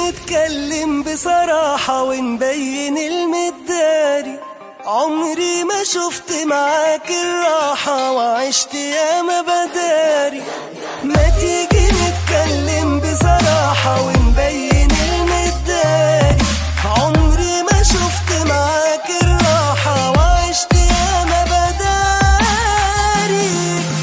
نتكلم بصراحة ونبين المداري عمري ما شفت معاك الراحة وعشت ياما بداري ما تيجي نتكلم بصراحة ونبين المداري عمري ما شفت معاك الراحة وعشت ياما بداري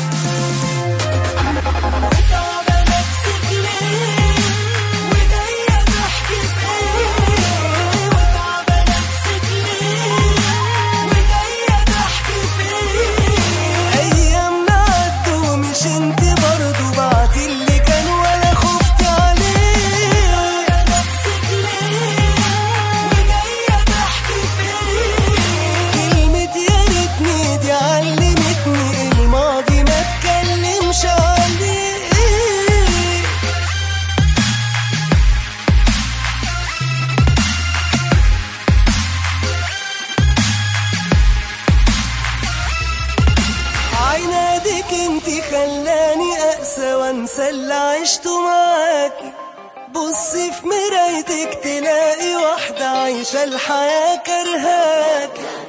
تعبة نفسك ليه وجاية تحكي في ايه وتعبة نفسك ليه وجاية تحكي في ايه ايامنا عدوا مش انت برضو بعت اللي كان ولا خفت عليه نفسك ليه وجاية تحكي في ايه كلمة يا ريتني دي علمتني الماضي ما اتكلمش عليه عنادك انتي خلاني اقسى وانسى اللي عشته معاكي بصي في مرايتك تلاقي واحدة عايشة الحياة كرهاكي